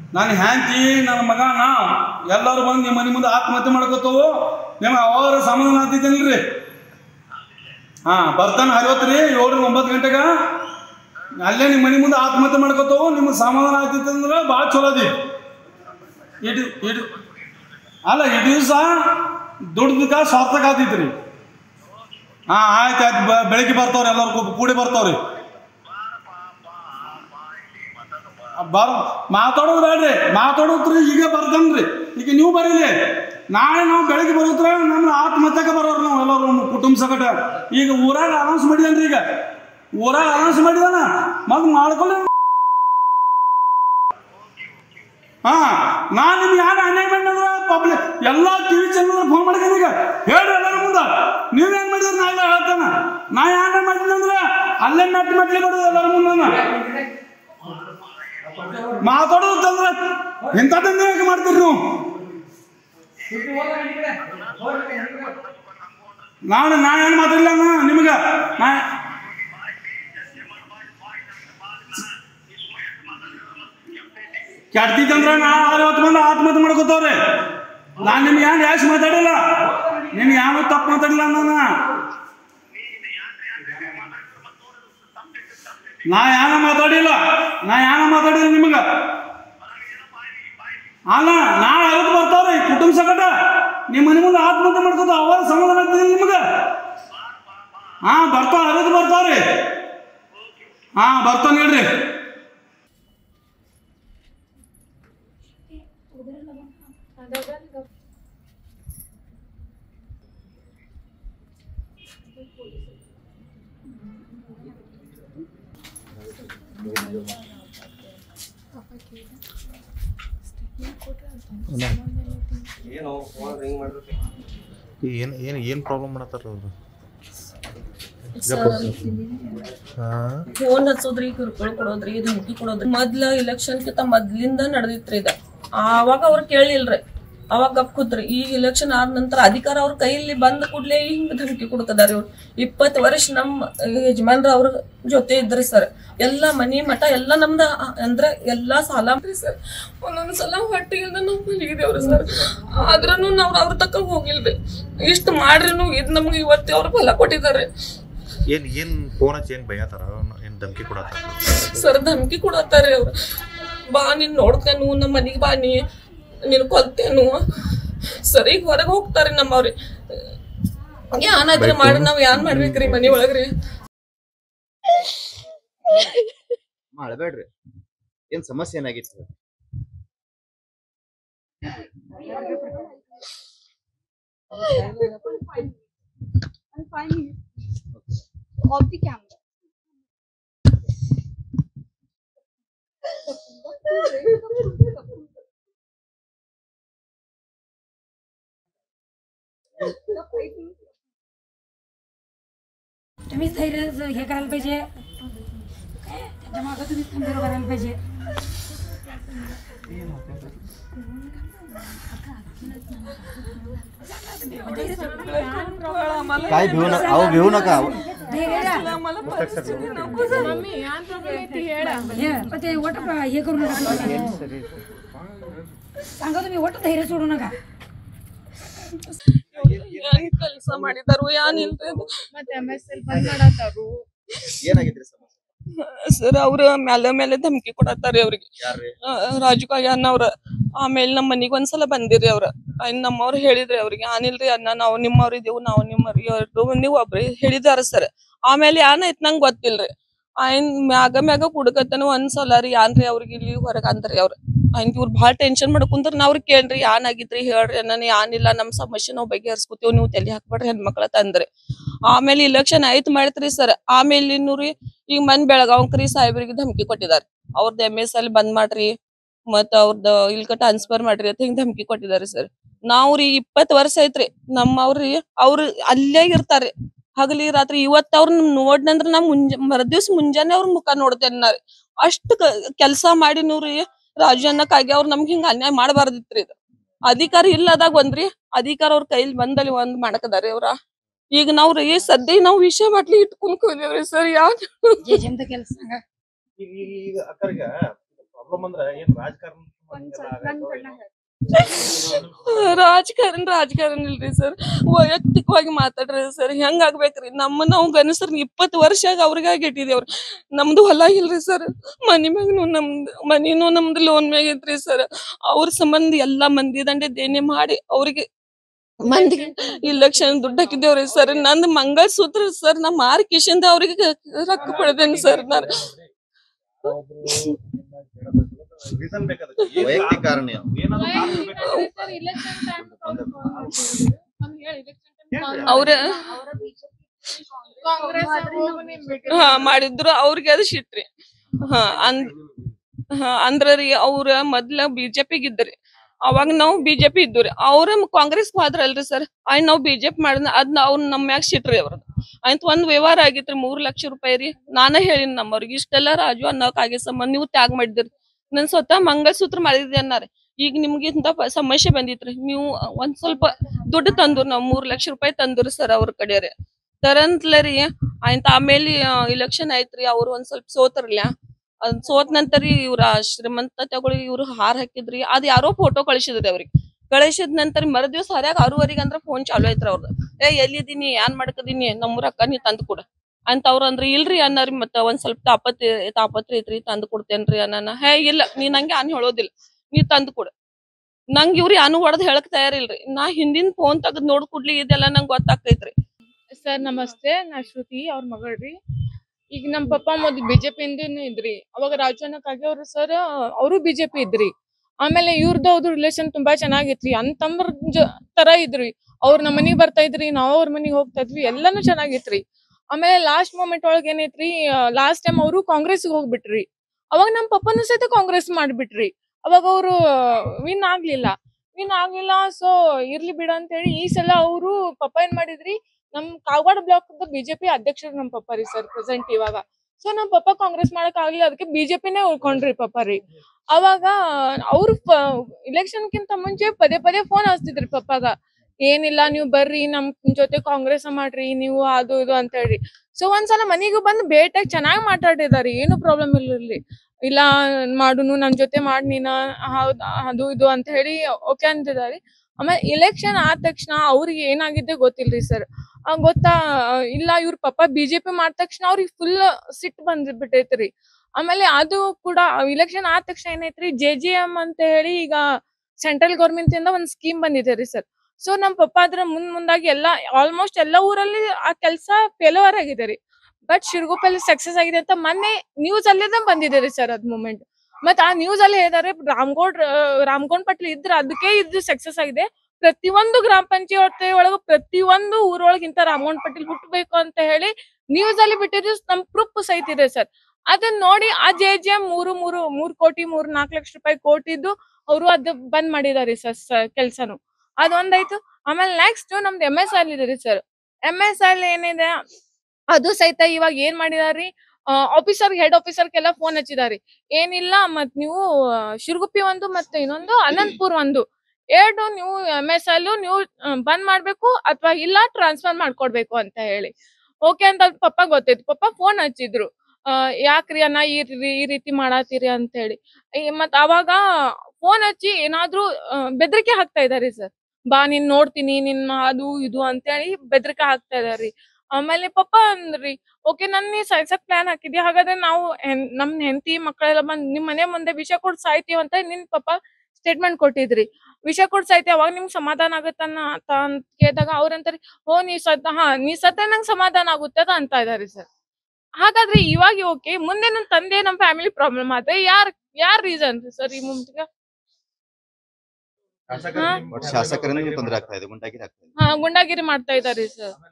ನನ್ನ ಹ್ಯಾಂತಿ ನನ್ನ ಮಗ ನಾ ಎಲ್ಲರೂ ಬಂದು ನಿಮ್ಮ ಮನೆ ಮುಂದೆ ಆತ್ಮಹತ್ಯೆ ಮಾಡ್ಕೋತಾವು ನಿಮಗೆ ಅವಾಗ ಸಮಾಧಾನ ಆಗ್ತಿದ್ದೇನಿಲ್ರಿ ಹಾಂ ಬರ್ತಾನೆ ಹರಿವತ್ತು ರೀ ಏಳು ಒಂಬತ್ತು ಗಂಟೆಗೆ ಅಲ್ಲೇ ನಿಮ್ಮ ಮನೆ ಮುಂದೆ ಆತ್ಮಹತ್ಯೆ ಮಾಡ್ಕೋತಾವು ನಿಮಗೆ ಸಮಾಧಾನ ಆಗ್ತೈತೆ ಅಂದ್ರೆ ಭಾಳ ಚಲೋ ಅದಿ ಇಡು ಇಡು ಅಲ್ಲ ಈ ದಿವಸ ದುಡ್ದಕ್ಕ ಸ್ವಾರ್ಥಕ್ಕೆ ಆಗ್ತೈತಿ ರೀ ಹಾಂ ಆಯ್ತು ಆಯ್ತು ಬ- ಬೆಳಿಗ್ಗೆ ಬರ್ತಾವ್ರಿ ಎಲ್ಲರೂ ಕೂ- ಕೂಡಿ ಬರ್ತಾವ್ರಿ ಬರ್ ಮಾತಾಡೋದು ಬೇಡ್ರಿ ಮಾತಾಡೋದ್ರಿ ಈಗ ಬರ್ದನ್ರಿ ಈಗ ನೀವು ಬರೀಲಿ ನಾಳೆ ನಾವು ಬೆಳಿಗ್ಗೆ ಬರೋದ್ರ ನಮ್ಮ ಆತ್ಮಹತ್ಯಕ್ಕೆ ಬರೋರು ನಾವು ಎಲ್ಲರೂ ನಮ್ಮ ಕುಟುಂಬ ಸಕಟ ಈಗ ಊರಾಗ ಅನೌನ್ಸ್ ಮಾಡಿದನ್ರಿ ಈಗ ಊರಾಗ ಅನೌನ್ಸ್ ಮಾಡಿದಾನ ಮತ್ತೆ ಮಾಡ್ಕೊಳ್ಳಿ ಹಾ ನಾನು ನಿಮ್ಗೆ ಯಾರು ಅನ್ಯಾಯ ಮಾಡಿದ್ರೆ ಪಬ್ಲಿಕ್ ಎಲ್ಲ ಟಿವಿ ಚಾನಲ್ ಫೋನ್ ಮಾಡ್ತೀನಿ ಈಗ ಹೇಳ್ರಿ ಎಲ್ಲರ ಮುಂದೆ ನೀವೇನ್ ಮಾಡಿದ್ರೆ ನಾ ಇಲ್ಲ ಹೇಳ್ತಾನ ನಾ ಯಾರ ಮಾಡಿದ್ನಿ ಅಂದ್ರೆ ಅಲ್ಲೇ ಮೆಟ್ಟ ಮೆಟ್ಲಿ ಬಿಡೋದು ಎಲ್ಲರ ಮುಂದೆ ಮಾತಾಡೋದು ತಂದ್ರೆ ಇಂಥದ್ದನ್ನ ಯಾಕೆ ಮಾಡ್ತೀರಿ ನೀವು ನಾನು ನಾ ಏನು ಮಾತಾಡಿಲ್ಲ ನಿಮಗೆ ನಾ ಕೆಡ್ತಿತ್ತಂದ್ರೆ ನಾ ಅರವತ್ತು ಮಂದಿ ಆತ್ಮಹತ್ಯೆ ಮಾಡ್ಕೋತಾವ್ರೆ ನಾನು ನಿಮ್ಗೆ ಏನು ಯಾಕೆ ಮಾತಾಡಿಲ್ಲ ನಿಮ್ಗೆ ಯಾವ ತಪ್ಪು ಮಾತಾಡಿಲ್ಲ ನಾನು ನಾ ಯಾನ ಮಾತಾಡಿಲ್ಲ ನಾ ಯಾನ ಮಾತಾಡಿಲ್ಲ ನಿಮಗೆ ಅಲ್ಲ ನಾಳೆ ಅರವತ್ತು ಬರ್ತಾವ್ರಿ ಕುಟುಂಬ ಸಂಕಟ ನಿಮ್ಮ ಮನೆ ಮುಂದೆ ಆತ್ಮಹತ್ಯೆ ಮಾಡ್ಕೋತ ಅವಾಗ ಸಮಾಧಾನ ಆಗ್ತದೆ ನಿಮಗೆ ಹಾ ಬರ್ತಾವ ಅರವತ್ತು ಬರ್ತಾವ್ರಿ ಹಾ ಬರ್ತಾನೆ ಹೇಳ್ರಿ ಏನು ಫೋನ್ ರಿಂಗ್ ಮಾಡಿದ್ರೆ ಏನು ಏನು ಏನು ಪ್ರಾಬ್ಲಮ್ ಮಾಡತ್ತಾರ ಅವ್ರು ಹಾಂ ಫೋನ್ ಹಚ್ಚೋದ್ರಿ ಕಿರುಕುಳ ಕೊಡೋದ್ರಿ ಧಮಕಿ ಕೊಡೋದ್ರಿ ಮೊದ್ಲ ಇಲೆಕ್ಷನ್ ಕಿಂತ ಮೊದ್ಲಿಂದ ನಡೆದಿತ್ರಿ ಇದ ಆವಾಗ ಅವ್ರು ಕೇಳಿಲ್ರಿ ಅವಾಗ ಗಪ್ ಕೂತ್ರಿ ಈಗ ಇಲೆಕ್ಷನ್ ಆದ ನಂತರ ಅಧಿಕಾರ ಅವ್ರ ಕೈಯಲ್ಲಿ ಬಂದ ಕೂಡ್ಲೆ ಹಿಂಗ್ ಧಮಕಿ ಕೊಡ್ತದಾರಿ ಅವ್ರು ಇಪ್ಪತ್ತು ವರ್ಷ ನಮ್ಮ ಯಜಮಾನ್ರ ಅವ್ರ ಜೊತೆ ಇದ್ರಿ ಸರ್ ಎಲ್ಲಾ ಮನಿ ಮಠ ಎಲ್ಲಾ ನಮ್ದ ಅ- ಅಂದ್ರ ಎಲ್ಲಾ ಸಾಲ ಸರ್ ಒಂದೊಂದ್ ಸಲ ಹೊಟ್ಟಿಗಿಂದ ನಾವು ಮಲಗಿದೇವ್ರಿ ಸರ್ ಆದ್ರೂ ನಾವ್ ಅವ್ರ ತಕ್ಕ ಹೋಗಿಲ್ರಿ ಇಷ್ಟ ಮಾಡ್ರಿನು ಇದ್ ನಮ್ಗೆ ಇವತ್ತು ಅವ್ರು ಫಲ ಕೊಟ್ಟಿದ್ದಾರೆ ಏನು ಏನು ಫೋನ್ ಹಚ್ಚಿ ಏನು ಬೈಯತ್ತಾರ ಏನು ಧಮಕಿ ಕೊಡತ್ತಾರ ಸರ್ ಧಮಕಿ ಕೊಡತ್ತಾರೆ ಅವ್ರು ಬಾ ನೀನ್ ನೋಡ್ತೇನು ನಮ್ಮ ಮನಿಗೆ ಬಾ ನೀ ನೀನು ಕೊಲ್ತೇನು ಸರಿ ಈಗ ಹೊರಗೆ ಹೋಗ್ತಾರೆ ನಮ್ಮವ್ರಿ ಯಾನಾದ್ರೆ ಮಾಡಿ ನಾವ್ ಯಾನ್ ಮಾಡ್ಬೇಕ್ರಿ ಮನಿ ಒಳಗ್ರಿ ಅಳಬೇಡ್ರಿ ಏನ್ ಸಮಸ್ಯೆ ಏನಾಗಿತ್ತು five minutes of the camera. तुम्हीच धैर्य हे करायला पाहिजे काय? त्याच्या मागं तुम्हीच खंबीर उभं राहायला पाहिजे काय भिवू नका अहो भिवू नका धैर्य द्या. आम्हाला परिस्थिती नको झाली. हे पण ते वट हे करू नका तुम्ही. सांगा तुम्ही वट धैर्य सोडू नका ಏನ್ ಕೆಲ್ಸ ಮಾಡಿದಾರು ಏನ್ ಇಲ್ರಿ ಅದು. ಏನಾಗಿದ್ರಿ ಸಮಸ್ಯೆ ಸರ್ ಅವ್ರ ಮ್ಯಾಲ ಮೇಲೆ ಧಮಕಿ ಕೊಡತ್ತಾರಿ ಅವ್ರಿಗೆ ಯಾರ್ರಿ ಆ, ರಾಜು ಕಾಯಣ್ಣ ಅವ್ರ ಆಮೇಲೆ ನಮ್ಮ ಮನಿಗ್ ಒಂದ್ಸಲ ಬಂದಿರಿ ಅವ್ರ ಇನ್ ನಮ್ಮವ್ರು ಹೇಳಿದ್ರಿ ಅವ್ರಿಗೆ ಆನಿಲ್ರಿ ಅಣ್ಣ ನಾವು ನಿಮ್ಮವ್ರ ಇದೀವು ನಾವು ನಿಮ್ಮವ್ರಿ ಎರಡು ನೀವು ಒಬ್ರಿ ಹೇಳಿದಾರ ಸರ್ ಆಮೇಲೆ ಏನಾಯ್ತು ನಂಗೆ ಗೊತ್ತಿಲ್ರಿ ಆಯ್ನ್ ಮ್ಯಾಗ ಮ್ಯಾಗ ಕುಡ್ಕತ್ತನ ಒಂದ್ಸಲ ರೀ ಯಾನ್ರಿ ಅವ್ರಿಗೆ ಇಲ್ಲಿ ಹೊರಗ ಅಂದ್ರಿ ಅವ್ರ ಆಯ್ನ್ ಇವ್ರು ಭಾಳ ಟೆನ್ಷನ್ ಮಾಡ್ಕೊಂಡ್ರ ನಾವ್ ಕೇಳ್ರಿ ಯಾನ್ ಆಗಿದ್ರಿ ಹೇಳ್ರಿ ನಾನು ಯಾನಿಲ್ಲ ನಮ್ ಸಮಸ್ಯೆ ನಾವು ಬಗೆಹರಿಸ್ಕೊತೀವಿ ನೀವು ತಲೆ ಹಾಕ್ಬೇಡ್ರಿ ಹೆಣ್ಮಕ್ಳ ತಂದ್ರಿ ಆಮೇಲೆ ಇಲೆಕ್ಷನ್ ಆಯ್ತು ಮಾಡ್ತ್ರಿ ಸರ್ ಆಮೇಲೆ ಇನ್ನು ರೀ ಈಗ ಮನ್ ಬೆಳಗಾವ್ಕ್ರಿ ಸಾಹೇಬ್ರಿಗೆ ಧಮಕಿ ಕೊಟ್ಟಿದಾರ ಅವ್ರದ್ದು ಎಮ್ ಎಸ್ ಅಲ್ಲಿ ಬಂದ್ ಮಾಡ್ರಿ ಮತ್ತ ಅವ್ರದ್ದು ಇಲ್ಕ ಟ್ರಾನ್ಸ್ಫರ್ ಮಾಡ್ರಿ ಅಂತ ಹಿಂಗ್ ಧಮಕಿ ಕೊಟ್ಟಿದಾರೆ ಸರ್ ನಾವ್ ರೀ ಇಪ್ಪತ್ ವರ್ಷ ಐತ್ರಿ ನಮ್ಮವ್ರಿ ಅವ್ರು ಅಲ್ಲೇ ಇರ್ತಾರ್ರಿ ಹಗಲಿ ರಾತ್ರಿ ಇವತ್ತ ಅವ್ರ ನೋಡ್ನಂದ್ರ ನಾ ಮುಂಜಾ ಮರದಿವ್ಸ ಮುಂಜಾನೆ ಅವ್ರ ಮುಖ ನೋಡ್ತೇನೆ ನಾ ರೀ ಅಷ್ಟ್ ಕೆಲಸ ಮಾಡಿ ರೀ ರಾಜಣ್ಣಕ್ಕಾಗಿ ಅವ್ರ ನಮ್ಗೆ ಹಿಂಗ ಅನ್ಯಾಯ ಮಾಡಬಾರ್ದಿತ್ರಿ ಇದು ಅಧಿಕಾರ ಇಲ್ಲದಾಗ ಒಂದ್ರಿ ಅಧಿಕಾರ ಅವ್ರ ಕೈಲಿ ಬಂದಲ್ಲಿ ಒಂದ್ ಮಾಡಕದಾರಿ ಅವ್ರ ಈಗ ನಾವ್ ರೀ ಸದ್ಯ ನಾವ್ ವಿಷಯ ಮಾಡ್ಲಿ ಇಟ್ಕೊಂಡ್ ಕೂದೇವ್ರಿ ಸರ್ ಯಾಕೆ जे जेमतं केलं सांगा ಈಗ ಈಗ ಅಕ್ಕರ್ಗ ಪ್ರಾಬ್ಲಮ್ ಅಂದ್ರ ಏನ್ ರಾಜಕಾರಣ ಒಂದ್ ಸ್ವಲ್ಪ ನನ್ ಕಣ್ಣ ರಾಜಕಾರಣ ರಾಜಕಾರಣ ಇಲ್ರಿ ಸರ್ ವೈಯಕ್ತಿಕವಾಗಿ ಮಾತಾಡ್ರಿ ಸರ್ ಹೆಂಗ್ ಆಗ್ಬೇಕ್ರಿ ನಮ್ಮ ನಾವು ಗನಸರ್ ಇಪ್ಪತ್ತು ವರ್ಷ ಅವ್ರಿಗಾಗಿ ಇಟ್ಟಿದೇವ್ರಿ ನಮ್ದು ಹೊಲ ಇಲ್ರಿ ಸರ್ ಮನಿ ಮ್ಯಾಗನು ನಮ್ದು ಮನಿನೂ ನಮ್ದು ಲೋನ್ ಮ್ಯಾಗ ಐತ್ರಿ ಸರ್ ಅವ್ರ ಸಂಬಂಧ ಎಲ್ಲಾ ಮಂದಿ ದಂಡೆ ದೇಣಿ ಮಾಡಿ ಅವ್ರಿಗೆ ಮಂದಿಗೆ ಇಲೆಕ್ಷನ್ ದುಡ್ಡು ಹಾಕಿದೇವ್ರಿ ಸರ್ ನಂದು ಮಂಗಳ ಸೂತ್ರ ಸರ್ ನಾ ಮಾರಿ ಕಿಶಿಂದ ಅವ್ರಿಗೆ ರೊಕ್ಕ ಪಡೆದೇನಿ ಸರ್ ನಾನು ವೈಯಕ್ತಿಕ ಕಾರಣ ಏನು? ಅವ್ರ ಹಾ ಮಾಡಿದ್ರು ಅವ್ರಿಗೆ ಅದು ಶಿಟ್ರಿ ಹಾ ಅಂದ್ ಹಾ ಅಂದ್ರ ರೀ ಅವ್ರ ಮೊದ್ಲ ಬಿಜೆಪಿಗ್ ಇದ್ರಿ ಅವಾಗ ನಾವು ಬಿಜೆಪಿ ಇದ್ದುರಿ ಅವ್ರ ಕಾಂಗ್ರೆಸ್ ಹೋದ್ರಲ್ರಿ ಸರ್ ಆಯ್ತು ನಾವ್ ಬಿಜೆಪಿ ಮಾಡಿದ ಅದ್ ಅವ್ರ ನಮ್ ಮ್ಯಾಗ ಶಿಟ್ರಿ ಅವ್ರದ್ದು ಆಯ್ತು ಒಂದ್ ವ್ಯವಹಾರ ಆಗಿತ್ರಿ ಮೂರ್ ಲಕ್ಷ ರೂಪಾಯಿ ರೀ ನಾನ ಹೇಳಿನ್ ನಮ್ಮವ್ರಿಗೆ ಇಷ್ಟೆಲ್ಲ ರಾಜು ಅನ್ನೋಕ್ ಆಗಿ ಸಂಬಂಧ ನೀವು ತ್ಯಾಗ ಮಾಡಿದ್ರಿ ನನ್ ಸ್ವತಃ ಮಂಗಲಸೂತ್ರ ಮಾಡಿದ್ರಿ ಅನ್ನಾರ ಈಗ ನಿಮ್ಗೆ ಇಂತ ಪ- ಸಮಸ್ಯೆ ಬಂದಿತ್ರಿ ನೀವು ಒಂದ್ ಸ್ವಲ್ಪ ದುಡ್ಡು ತಂದ್ರು ನಾವ್ ಮೂರ್ ಲಕ್ಷ ರೂಪಾಯಿ ತಂದ್ರಿ ಸರ್ ಅವ್ರ ಕಡೆ ರೀ ತರಂತ್ಲೆ ರೀ ಆಯ್ತ ಆಮೇಲೆ ಇಲೆಕ್ಷನ್ ಆಯ್ತ್ರಿ ಅವ್ರು ಒಂದ್ ಸ್ವಲ್ಪ ಸೋತ್ರಲ್ಲ ಅದ್ ಸೋತ್ ನಂತರ ಇವ್ರ ಶ್ರೀಮಂತ ತಗೊಳ್ಳಿ ಇವ್ರು ಹಾರ್ ಹಾಕಿದ್ರಿ ಅದ್ ಯಾರೋ ಫೋಟೋ ಕಳಿಸಿದ್ರಿ ಅವ್ರಿಗೆ ಕಳಿಸಿದ ನಂತರ ಮರ ದಿವ್ಸ ಹರ್ಯಾಗ ಆರೂವರೆಗೆ ಅಂದ್ರ ಫೋನ್ ಚಾಲು ಐತ್ರಿ ಅವ್ರದ್ದು ಏ ಎಲ್ಲಿದೀನಿ ಏನ್ ಮಾಡ್ಕದೀನಿ ನಮ್ಮೂರ ಅಕ್ಕ ನೀ ತಂದ್ ಕೊಡ ಅಂತ ಅವ್ರ ಅಂದ್ರ ಇಲ್ರಿ ಅನ್ನಾರಿ ಮತ್ತ ಒಂದ್ ಸ್ವಲ್ಪ ತಾಪತ್ರಿ ತಾಪತ್ರಿ ಐತ್ರಿ ತಂದ್ ಕೊಡ್ತೇನ್ರಿ ಅನ್ನ ಹೇ ಇಲ್ಲ ನೀ ನಂಗೆ ಅನ್ ಹೇಳೋದಿಲ್ಲ ನೀ ತಂದ್ ಕೊಡ ನಂಗ್ ಇವ್ರಿ ಅನು ಹೊಡೆದ್ ಹೇಳಕ್ ತಯಾರಿಲ್ರಿ ನಾ ಹಿಂದಿನ ಫೋನ್ ತೆಗದ್ ನೋಡ್ ಕೂಡ್ಲಿ ಇದೆಲ್ಲ ನಂಗ್ ಗೊತ್ತಾಕೈತ್ರಿ ಸರ್ ನಮಸ್ತೆ ನಾ ಶ್ರುತಿ ಅವ್ರ ಮಗಳ್ರಿ ಈಗ ನಮ್ ಪಪ್ಪ ಮೊದ್ಲು ಬಿಜೆಪಿ ಇಂದನು ಇದ್ರಿ ಅವಾಗ ರಾಜಣ್ಣ ಕಾಗೆ ಸರ್ ಅವರು ಬಿಜೆಪಿ ಇದ್ರಿ ಆಮೇಲೆ ಇವ್ರದ್ದು ಅವ್ರದ್ದು ರಿಲೇಶನ್ ತುಂಬಾ ಚೆನ್ನಾಗಿತ್ರಿ ಅಂತಂಬ್ರ ಜ- ತರ ಇದ್ರಿ ಅವ್ರ ನಮ್ಮ ಮನಿಗ್ ಬರ್ತಾ ಇದ್ರಿ ನಾವ್ ಅವ್ರ ಮನಿಗ್ ಹೋಗ್ತಾ ಇದ್ವಿ ಎಲ್ಲಾನು ಚೆನ್ನಾಗಿತ್ರಿ ಆಮೇಲೆ ಲಾಸ್ಟ್ ಮೂಮೆಂಟ್ ಒಳಗ್ ಏನೈತ್ರಿ ಲಾಸ್ಟ್ ಟೈಮ್ ಅವರು ಕಾಂಗ್ರೆಸ್ ಹೋಗ್ಬಿಟ್ರಿ ಅವಾಗ ನಮ್ ಪಪ್ಪನು ಸಹಿತ ಕಾಂಗ್ರೆಸ್ ಮಾಡ್ಬಿಟ್ರಿ ಅವಾಗ ಅವರು ವಿನ್ ಆಗ್ಲಿಲ್ಲ ವಿನ್ ಆಗ್ಲಿಲ್ಲ ಸೊ ಇರ್ಲಿ ಬಿಡ ಅಂತ ಹೇಳಿ ಈ ಸಲ ಅವರು ಪಪ್ಪ ಏನ್ ಮಾಡಿದ್ರಿ ನಮ್ ಕಾಗವಾಡ ಬ್ಲಾಕ್ ಬಿಜೆಪಿ ಅಧ್ಯಕ್ಷರು ನಮ್ ಪಪ್ಪ ರೀ ಸರ್ ಪ್ರೆಸೆಂಟ್ ಇವಾಗ ಸೊ ನಮ್ ಪಪ್ಪ ಕಾಂಗ್ರೆಸ್ ಮಾಡಕ್ ಆಗ್ಲಿಲ್ಲ ಅದಕ್ಕೆ ಬಿಜೆಪಿನೇ ಉಳ್ಕೊಂಡ್ರಿ ಪಪ್ಪ ರೀ ಅವಾಗ ಅವ್ರು ಇಲೆಕ್ಷನ್ ಕಿಂತ ಮುಂಚೆ ಪದೇ ಪದೇ ಫೋನ್ ಹಚ್ತಿದ್ರಿ ಪಪ್ಪಾಗ ಏನಿಲ್ಲ ನೀವು ಬರ್ರಿ ನಮ್ ಜೊತೆ ಕಾಂಗ್ರೆಸ್ ಮಾಡ್ರಿ ನೀವು ಅದು ಇದು ಅಂತ ಹೇಳಿ ಸೊ ಒಂದ್ಸಲ ಮನಿಗೂ ಬಂದು ಭೇಟಿಯಾಗಿ ಚೆನ್ನಾಗಿ ಮಾತಾಡಿದಾರೆ ಏನು ಪ್ರಾಬ್ಲಮ್ ಇರ್ಲಿಲ್ಲ ಇಲ್ಲ ಮಾಡುನು ನನ್ ಜೊತೆ ಮಾಡ್ ನೀನ ಹೌದ್ ಅದು ಇದು ಅಂತ ಹೇಳಿ ಓಕೆ ಅಂತಿದಾರೆ ಆಮೇಲೆ ಇಲೆಕ್ಷನ್ ಆದ ತಕ್ಷಣ ಅವ್ರಿಗೆ ಏನಾಗಿದೆ ಗೊತ್ತಿಲ್ರಿ ಸರ್ ಗೊತ್ತಾ ಆ, ಇಲ್ಲ ಇವ್ರ ಪಪ್ಪ ಬಿಜೆಪಿ ಮಾಡಿದ ತಕ್ಷಣ ಅವ್ರಿಗೆ ಫುಲ್ ಸಿಟ್ ಬಂದ್ಬಿಟ್ಟೈತ್ರಿ ಆಮೇಲೆ ಅದು ಕೂಡ ಇಲೆಕ್ಷನ್ ಆದ ತಕ್ಷಣ ಏನೈತ್ರಿ ಜೆ ಜೆ ಎಂ ಅಂತ ಹೇಳಿ ಈಗ ಸೆಂಟ್ರಲ್ ಗೌರ್ಮೆಂಟ್ ಇಂದ ಒಂದ್ ಸ್ಕೀಮ್ ಬಂದಿದೆ ರೀ ಸರ್ ಸೊ ನಮ್ ಪಪ್ಪ ಅದ್ರ ಮುಂದ್ ಮುಂದಾಗಿ ಎಲ್ಲಾ ಆಲ್ಮೋಸ್ಟ್ ಎಲ್ಲಾ ಊರಲ್ಲಿ ಆ ಕೆಲಸ ಫೇಲ್ಯೂರ್ ಆಗಿದೆ ರೀ ಬಟ್ ಶಿರ್ಗುಪ್ಪಲ್ಲಿ ಸಕ್ಸಸ್ ಆಗಿದೆ ಅಂತ ಮೊನ್ನೆ ನ್ಯೂಸ್ ಅಲ್ಲೇ ಬಂದಿದೆ ರೀ ಸರ್ ಅದ್ ಮೂಮೆಂಟ್ ಮತ್ ಆ ನ್ಯೂಸ್ ಅಲ್ಲಿ ಹೇಳಿದಾರೆ ರಾಮ್ಗೌಡ್ ರಾಮ್ಗೌಡ್ ಪಟ್ಲ ಇದ್ರ ಅದಕ್ಕೆ ಇದು ಸಕ್ಸಸ್ ಆಗಿದೆ ಪ್ರತಿಯೊಂದು ಗ್ರಾಮ ಪಂಚಾಯತಿ ಒಳಗ ಪ್ರತಿಯೊಂದು ಊರೊಳಗ ಇಂತ ರಾಮಗೌಡ್ ಪಟೇಲ್ ಹುಟ್ಟಬೇಕು ಅಂತ ಹೇಳಿ ನ್ಯೂಸ್ ಅಲ್ಲಿ ಬಿಟ್ಟಿದ್ದು ನಮ್ ಪ್ರೂಫ್ ಸಹಿತ ಇದೆ ಸರ್ ಅದನ್ನ ನೋಡಿ ಆ ಜೆ ಜೆ ಮೂರು ಮೂರು ಮೂರ್ ಕೋಟಿ ಮೂರ್ ನಾಲ್ಕು ಲಕ್ಷ ರೂಪಾಯಿ ಕೋಟಿದ್ದು ಅವರು ಅದು ಬಂದ್ ಮಾಡಿದಾರೆ ಸರ್ ಕೆಲ್ಸನು ಅದೊಂದಾಯ್ತು ಆಮೇಲೆ ನೆಕ್ಸ್ಟ್ ನಮ್ದು ಎಂ ಎಸ್ ಆರ್ ಇದೆ ರೀ ಸರ್ ಎಂ ಎಸ್ ಆರ್ ಏನಿದೆ ಅದು ಸಹಿತ ಇವಾಗ ಏನ್ ಮಾಡಿದಾರಿ ಆಫೀಸರ್ ಹೆಡ್ ಆಫೀಸರ್ಗೆಲ್ಲ ಫೋನ್ ಹಚ್ಚಿದಾರಿ ಏನಿಲ್ಲ ಮತ್ ನೀವು ಆ, ಶಿರ್ಗುಪ್ಪಿ ಒಂದು ಮತ್ತೆ ಇನ್ನೊಂದು ಅನಂತಪುರ್ ಒಂದು ಎರಡು ನೀವು ಎಂ ಎಸ್ ಎಲ್ ನೀವು ಆ, ಬಂದ್ ಮಾಡ್ಬೇಕು ಅಥವಾ ಇಲ್ಲ ಟ್ರಾನ್ಸ್ಫರ್ ಮಾಡ್ಕೊಡ್ಬೇಕು ಅಂತ ಹೇಳಿ ಓಕೆ ಅಂತ ಅದ್ ಪಪ್ಪ ಗೊತ್ತಿತ್ತು ಪಪ್ಪ ಫೋನ್ ಹಚ್ಚಿದ್ರು ಆ, ಯಾಕ್ರಿ ಅಣ್ಣ ಈ ರೀ- ಈ ರೀತಿ ಮಾಡತ್ತೀರಿ ಅಂತ ಹೇಳಿ ಈ ಮತ್ ಅವಾಗ ಫೋನ್ ಹಚ್ಚಿ ಏನಾದ್ರೂ ಆ, ಬೆದರಿಕೆ ಹಾಕ್ತಾ ಇದಾರೆ ಸರ್ ಬಾ ನೀನ್ ನೋಡ್ತೀನಿ ನಿನ್ನ ಅದು ಇದು ಅಂತ ಹೇಳಿ ಬೆದರಿಕೆ ಹಾಕ್ತಾ ಇದಾರಿ ಆಮೇಲೆ ಪಪ್ಪ ಅಂದ್ರಿ ಓಕೆ ನನ್ ನೀ ಸಾಯ್ಸಕ್ ಪ್ಲಾನ್ ಹಾಕಿದ್ಯಾ ಹಾಗಾದ್ರೆ ನಾವು ಹೆಣ್- ನಮ್ ಹೆಂಡತಿ ಮಕ್ಕಳೆಲ್ಲ ಬಂದ್ ನಿಮ್ ಮನೆ ಮುಂದೆ ವಿಷ ಕೊಡ್ ಸಾಯ್ತೀವಿ ಅಂತ ನಿನ್ ಪಪ್ಪ ಸ್ಟೇಟ್ಮೆಂಟ್ ಕೊಟ್ಟಿದ್ರಿ ವಿಷ ಕೊಡ್ ಸಾಯ್ತಿ ಅವಾಗ ನಿಮ್ಗ್ ಸಮಾಧಾನ ಆಗತ್ತನ್ನ ಅಂತ ಅಂತ ಕೇಳಿದಾಗ ಅವ್ರಂತಾರೆ ಓ ನೀ ಸತ್ತ ಹಾ ನೀ ಸತ್ತ ನಂಗ್ ಸಮಾಧಾನ ಆಗುತ್ತೆ ಅಂತ ಅಂತ ಇದಾರೆ ಸರ್ ಹಾಗಾದ್ರೆ ಇವಾಗ ಓಕೆ ಮುಂದೆ ನನ್ ತಂದೆ ನಮ್ ಫ್ಯಾಮಿಲಿ ಪ್ರಾಬ್ಲಮ್ ಆದ್ರೆ ಯಾರ್ ಯಾರ್ ರೀಸನ್ ಸರ್ ಈ ಮುಂದೆ ಒಟ್ಟು ಶಾಸಕರಿಂದ ತೊಂದರೆ ಆಗ್ತಾ ಇದೆ ಗುಂಡಾಗಿರಿ ಆಗ್ತಾ ಇದೆ ಹಾ ಗುಂಡಾಗಿರಿ ಮಾಡ್ತಾ ಇದಾರೆ ಸರ್